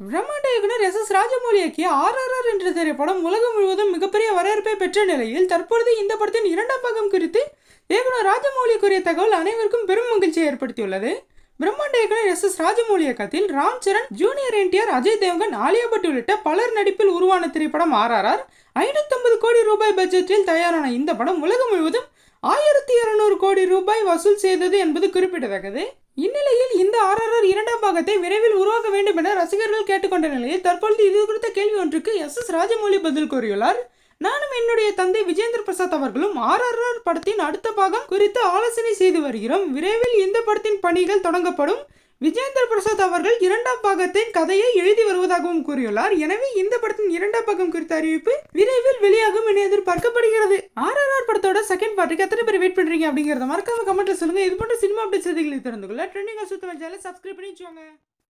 பிரம்மாண்ட இயக்குனர் S S Rajamouli இயக்கிய ஆர்ஆர்ஆர் என்ற திரைப்படம் உலகம் முழுவதும் மிகப்பெரிய வரவேற்பை பெற்ற நிலையில் தற்பொழுது இந்த படத்தின் இரண்டாம் பாகம் குறித்து இயக்குனர் ராஜமௌலி கூறிய தகவல் அனைவருக்கும் பெரும் மகிழ்ச்சியை ஏற்படுத்தியுள்ளது பிரம்மாண்ட இயக்குனர் எஸ் எஸ் ராஜமௌலி இயக்கத்தில் ராம் சரண் ஜூனியர் என்டிஆர் அஜய் தேவ்கன் ஆலியா பட் உள்ளிட்ட பலர் நடிப்பில் உருவான திரைப்படம் ஆர்ஆர்ஆர் ஐநூத்தம்பது கோடி ரூபாய் பட்ஜெட்டில் தயாரான இந்த படம் உலகம் முழுவதும் ஆயிரத்தி இருநூறு கோடி ரூபாய் வசூல் செய்தது என்பது குறிப்பிடத்தக்கது இந்நிலையில் இந்த ஆர்ஆர்ஆர் இரண்டாம் பாகத்தை விரைவில் உருவாக்க வேண்டும் என ரசிகர்கள் கேட்டுக்கொண்ட நிலையில் தற்பொழுது இது குறித்த கேள்வி ஒன்றுக்கு எஸ் எஸ் ராஜமௌலி பதில் கூறியுள்ளார் நானும் என்னுடைய தந்தை விஜேந்திர பிரசாத் அவர்களும் ஆர்ஆர்ஆர் படத்தின் அடுத்த பாகம் குறித்து ஆலோசனை செய்து வருகிறோம் விரைவில் இந்த படத்தின் பணிகள் தொடங்கப்படும் விஜேந்திர பிரசாத் அவர்கள் இரண்டாம் பாகத்தின் கதையை எழுதி வருவதாகவும் கூறியுள்ளார் எனவே இந்த படத்தின் இரண்டாம் பாகம் குறித்த அறிவிப்பு விரைவில் வெளியாகும் என எதிர்பார்க்கப்படுகிறது ஆர்ஆர்ஆர் படத்தோட செகண்ட் பார்ட்டுக்கு எத்தனை பேர் வெயிட் பண்றீங்க அப்படிங்கறத மறக்காம கமெண்ட்ல சொல்லுங்க இது போன்ற சினிமா அப்டேட் செய்திகளை தெரிந்து கொள்ள ட்ரெண்டிங் சுத்தம் சேனலை சப்ஸ்கிரைப் பண்ணி வச்சுக்கோங்க